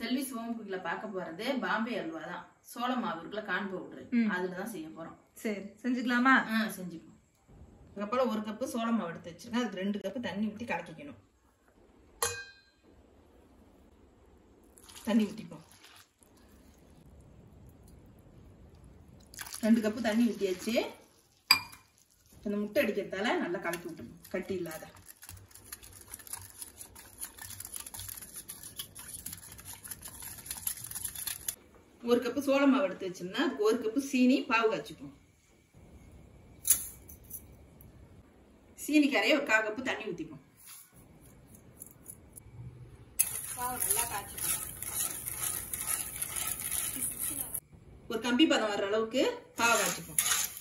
செல்வி சோம்புக்குள்ள பார்க்க போறது பாம்பே அல்வா தான் சோள மாவு இருக்குல்ல கான் பவுடர் ம். அதுல தான் செய்ய போறோம் சரி செஞ்சுக்கலாமா ஆ செஞ்சுப்போம் இங்க போல ஒரு கப்பு சோள மாவு எடுத்து வச்சிருக்கேன் அதுக்கு ரெண்டு கப்பு தண்ணி ஊற்றி கலக்கிக்கணும் தண்ணி ஊற்றிப்போம் ரெண்டு கப்பு தண்ணி ஊற்றியாச்சு இந்த முட்டை அடிக்கிறதால நல்லா கலக்கி விட்டணும் கட்டி இல்லாத ஒரு கப்பு சோள மாவு எடுத்து வச்சிருந்தா அதுக்கு ஒரு கப்பு சீனி பாவு காய்ச்சிப்போம் சீனி கரைய ஒரு கால் கப்பு தண்ணி ஊற்றிப்போம் பாவு நல்லா காய்ச்சிப்போம் ஒரு கம்பி பதம் வர்ற அளவுக்கு பாவை காய்ச்சிப்போம்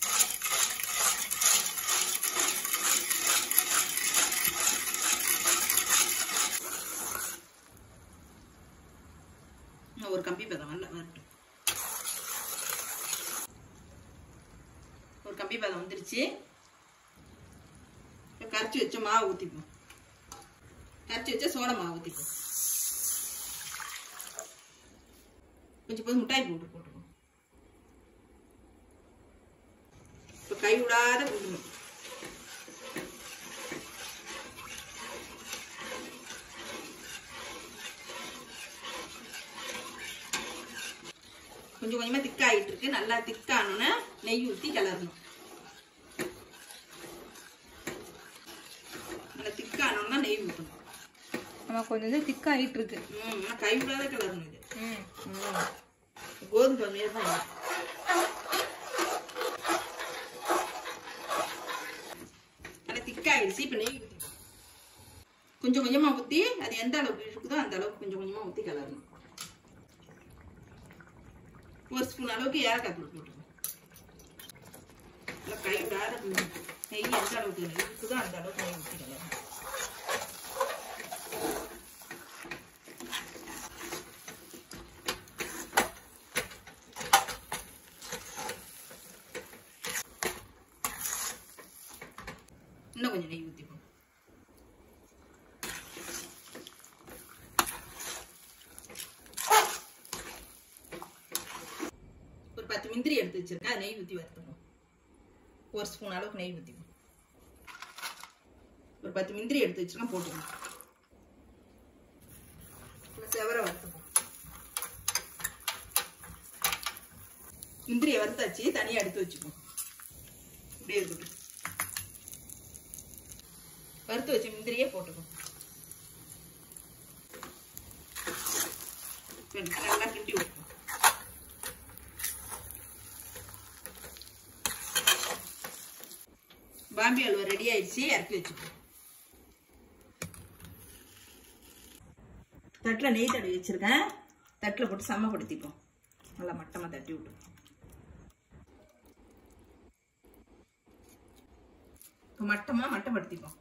இன்னும் ஒரு கம்பி பதம் வரல வரட்டும் ஒரு கம்பி பதம் வந்துருச்சு இப்போ கரைச்சி வச்ச மாவு ஊற்றிப்போம் கரைச்சி வச்ச சோள மாவு ஊற்றிப்போம் கொஞ்சம் போது மிட்டாய் போட்டு போட்டுப்போம் இப்போ கை விடாத ஊற்றணும் கொஞ்சம் கொஞ்சமா திக்காயிட்டு இருக்கு நல்லா திக்கானோன்னு நெய் ஊற்றி கிளறணும் நல்லா திக்கானோன்னா நெய் ஊற்றணும் நம்ம கொஞ்சம் கொஞ்சம் திக்காயிட்டு இருக்கு ம் ஆனால் கை விடாத கிளறணும் இது ம் ம். கோதுமை மாரி தான் இது. நல்லா திக்காயிடுச்சு இப்போ நெய் ஊற்றிக்கணும் கொஞ்சம் கொஞ்சமா ஊற்றி அது எந்த அளவுக்கு இருக்குதோ அந்த அளவுக்கு கொஞ்சம் கொஞ்சமா ஊற்றி கிளறணும் ஒரு ஸ்பூன் அளவுக்கு ஏலக்காய் தூள் போட்டுக்கணும் நல்லா கை விடாத நெய் எந்த அளவுக்கு நெய் இருக்குதோ அந்த அளவுக்கு நெய் ஊற்றி கிளறணும் இன்னும் கொஞ்சம் நெய் ஊற்றிப்போம் ஒரு பத்து முந்திரி எடுத்து வச்சிருக்கேன் அது நெய் ஊற்றி வறுத்துக்கணும் ஒரு ஸ்பூன் அளவுக்கு நெய் ஊற்றிக்கணும் ஒரு பத்து முந்திரி எடுத்து வச்சிருக்கேன் போட்டுக்கணும் நல்லா செவர வறுத்துப்போம் முந்திரியை வறுத்தாச்சு தனியாக எடுத்து வச்சுப்போம் இப்படியே இருக்கட்டும் வறுத்து வச்ச முந்திரியே போட்டுக்கணும் நல்லா கிண்டி விட்டுரும் பாம்பே அல்வா ரெடி ஆயிடுச்சு இறக்கி வச்சுக்கோ தட்டில் நெய் தடவி வச்சிருக்கேன் தட்டில் போட்டு சமப்படுத்திப்போம் நல்லா மட்டமாக தட்டி விட்டு இப்போ மட்டமாக மட்டப்படுத்திப்போம்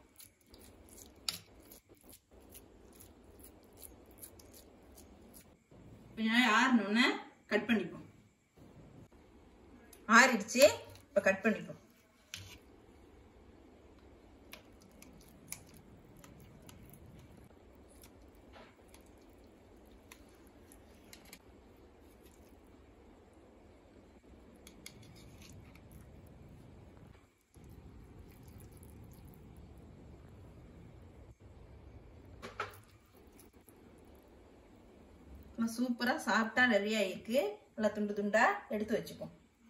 கொஞ்ச நேரம் ஆறணுன்னு கட் பண்ணிப்போம் ஆறிடுச்சு இப்போ கட் பண்ணிப்போம் சூப்பராக சாப்பிட்டா நிறைய இருக்கு நல்லா துண்டு துண்டா எடுத்து வச்சுப்போம்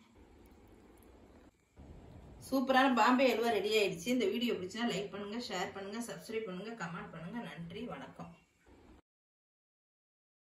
சூப்பரான பாம்பே அல்வா ரெடி ஆயிடுச்சு இந்த வீடியோ பிடிச்சா லைக் பண்ணுங்க ஷேர் பண்ணுங்க சப்ஸ்கிரைப் பண்ணுங்க கமெண்ட் பண்ணுங்க நன்றி வணக்கம்